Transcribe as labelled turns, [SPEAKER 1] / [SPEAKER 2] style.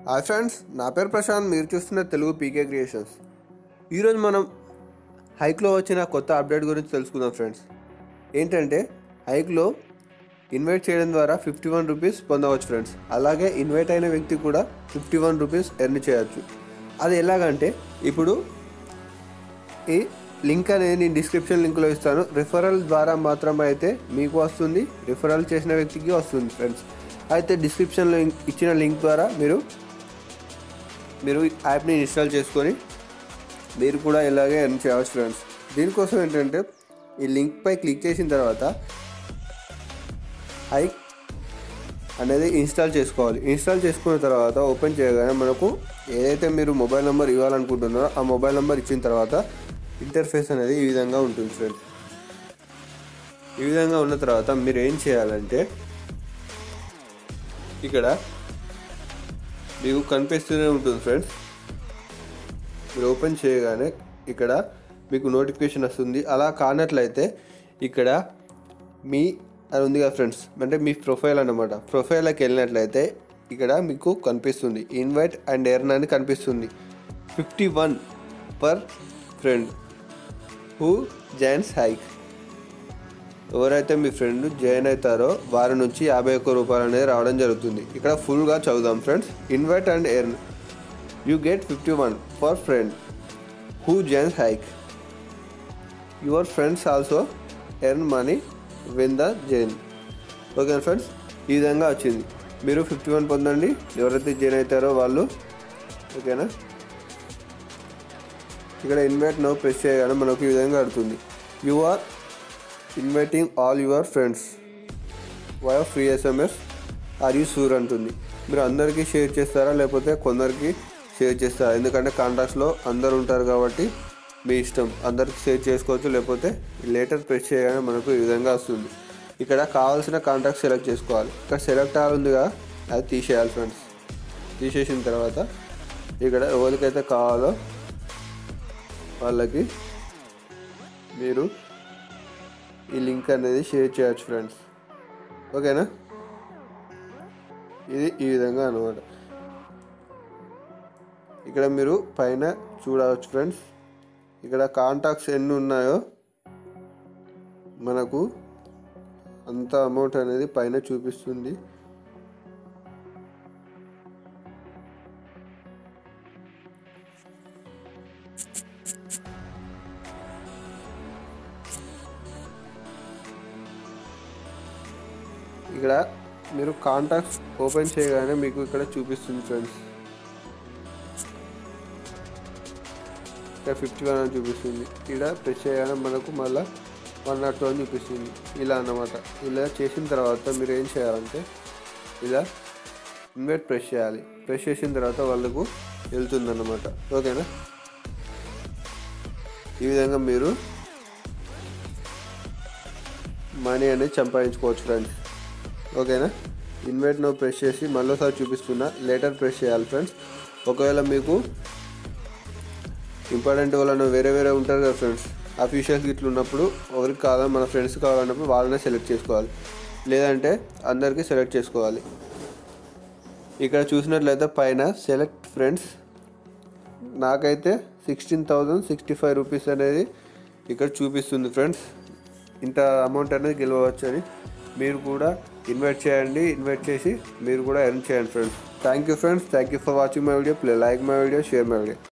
[SPEAKER 1] hi friends నా పేరు ప్రశాంత్ మీరు చూస్తున్న తెలుగు పీకే క్రియేషన్స్ ఈరోజు మనం హైక్లో వచ్చిన కొత్త అప్డేట్ గురించి తెలుసుకుందాం ఫ్రెండ్స్ ఏంటంటే హైక్లో ఇన్వైట్ చేయడం ద్వారా ఫిఫ్టీ వన్ రూపీస్ పొందవచ్చు ఫ్రెండ్స్ అలాగే ఇన్వైట్ అయిన వ్యక్తి కూడా ఫిఫ్టీ వన్ రూపీస్ ఎర్న్ చేయొచ్చు అది ఎలాగంటే ఇప్పుడు ఈ లింక్ అనేది నేను డిస్క్రిప్షన్ లింక్లో ఇస్తాను రిఫరల్ ద్వారా మాత్రమే అయితే మీకు వస్తుంది రిఫరల్ చేసిన వ్యక్తికి వస్తుంది ఫ్రెండ్స్ అయితే డిస్క్రిప్షన్లో ఇచ్చిన లింక్ ద్వారా మీరు మీరు ఈ యాప్ని ఇన్స్టాల్ చేసుకొని మీరు కూడా ఇలాగే ఎర్న్ చేయవచ్చు ఫ్రెండ్స్ దీనికోసం ఏంటంటే ఈ లింక్పై క్లిక్ చేసిన తర్వాత ఐ అనేది ఇన్స్టాల్ చేసుకోవాలి ఇన్స్టాల్ చేసుకున్న తర్వాత ఓపెన్ చేయగానే మనకు ఏదైతే మీరు మొబైల్ నెంబర్ ఇవ్వాలనుకుంటున్నారో ఆ మొబైల్ నెంబర్ ఇచ్చిన తర్వాత ఇంటర్ఫేస్ అనేది ఈ విధంగా ఉంటుంది ఫ్రెండ్స్ ఈ విధంగా ఉన్న తర్వాత మీరు ఏం చేయాలంటే ఇక్కడ మీకు కనిపిస్తూనే ఉంటుంది ఫ్రెండ్స్ మీరు ఓపెన్ చేయగానే ఇక్కడ మీకు నోటిఫికేషన్ వస్తుంది అలా కానట్లయితే ఇక్కడ మీ అది ఉంది కదా ఫ్రెండ్స్ అంటే మీ ప్రొఫైల్ అన్నమాట ప్రొఫైల్కి వెళ్ళినట్లయితే ఇక్కడ మీకు కనిపిస్తుంది ఇన్వైట్ అండ్ ఎర్న్ అని కనిపిస్తుంది fifty one per friend who joins Hike ఎవరైతే మీ ఫ్రెండ్ జాయిన్ అవుతారో వారి నుంచి యాభై ఒక్క రూపాయలు అనేది రావడం జరుగుతుంది ఇక్కడ ఫుల్గా చదువుదాం friends invite and earn you get fifty one for friend who joins Hike your friends also earn money win the join okay friends ఈ విధంగా వచ్చింది మీరు ఫిఫ్టీ వన్ పొందండి ఎవరైతే జాయిన్ అవుతారో వాళ్ళు ఓకేనా ఇక్కడ ఇన్వైట్ నో ప్రెస్ చేయగానే మనకు ఈ విధంగా అడుగుతుంది you are inviting all your friends via free SMS are you sure అంటుంది మీరు అందరికీ షేర్ చేస్తారా లేకపోతే కొందరికి షేర్ చేస్తారా ఎందుకంటే కాంటాక్ట్స్లో అందరు ఉంటారు కాబట్టి మీ ఇష్టం అందరికి షేర్ చేసుకోవచ్చు లేకపోతే లేటర్ ప్రెస్ చేయగానే మనకు ఈ విధంగా వస్తుంది ఇక్కడ కావాల్సిన కాంటాక్ట్ సెలెక్ట్ చేసుకోవాలి ఇక్కడ సెలెక్ట్ ఆల్ ఉందిగా అది తీసేయాలి ఫ్రెండ్స్ తీసేసిన తర్వాత ఇక్కడ ఎవరికైతే కావాలో వాళ్ళకి మీరు ఈ లింక్ అనేది షేర్ చేయొచ్చు ఫ్రెండ్స్ ఓకేనా ఇది ఈ విధంగా అనమాట ఇక్కడ మీరు పైన చూడవచ్చు ఫ్రెండ్స్ ఇక్కడ కాంటాక్ట్స్ ఎన్ని ఉన్నాయో మనకు అంత అమౌంట్ అనేది పైన చూపిస్తుంది ఇక్కడ మీరు కాంటాక్ట్స్ ఓపెన్ చేయగానే మీకు ఇక్కడ చూపిస్తుంది ఫ్రెండ్స్ ఇక్కడ ఫిఫ్టీ వన్ అని చూపిస్తుంది ఇక్కడ ప్రెస్ చేయగానే మనకు మళ్ళీ వన్ నాట్ టూ అని చూపిస్తుంది ఇలా అన్నమాట ఇలా చేసిన తర్వాత మీరు ఏం చేయాలంటే ఇలా ఇన్వైట్ ప్రెస్ చేయాలి ప్రెస్ చేసిన తర్వాత వాళ్ళకు వెళ్తుందన్నమాట ఓకేనా ఈ విధంగా మీరు మనీ అనేది సంపాదించుకోవచ్చు ఫ్రెండ్స్ ఓకేనా ఇన్వైట్ నో ప్రెస్ చేసి మళ్ళీసారి చూపిస్తున్నా లేటర్ ప్రెస్ చేయాలి ఫ్రెండ్స్ ఒకవేళ మీకు ఇంపార్టెంట్ వాళ్ళని వేరే వేరే ఉంటారు కదా ఫ్రెండ్స్ అఫీషియల్స్ ఇట్లా ఉన్నప్పుడు ఎవరికి కావాలి మన ఫ్రెండ్స్ కావాలన్నప్పుడు వాళ్ళనే సెలెక్ట్ చేసుకోవాలి లేదంటే అందరికీ సెలెక్ట్ చేసుకోవాలి ఇక్కడ చూసినట్లయితే పైన సెలెక్ట్ ఫ్రెండ్స్ నాకైతే sixteen thousand sixty five rupees అనేది ఇక్కడ చూపిస్తుంది ఫ్రెండ్స్ ఇంత అమౌంట్ అనేది గెలవచ్చు అని మీరు కూడా ఇన్వైట్ చేయండి ఇన్వైట్ చేసి మీరు కూడా ఎర్న్ చేయండి friends thank you friends thank you for watching my video please like my video share my video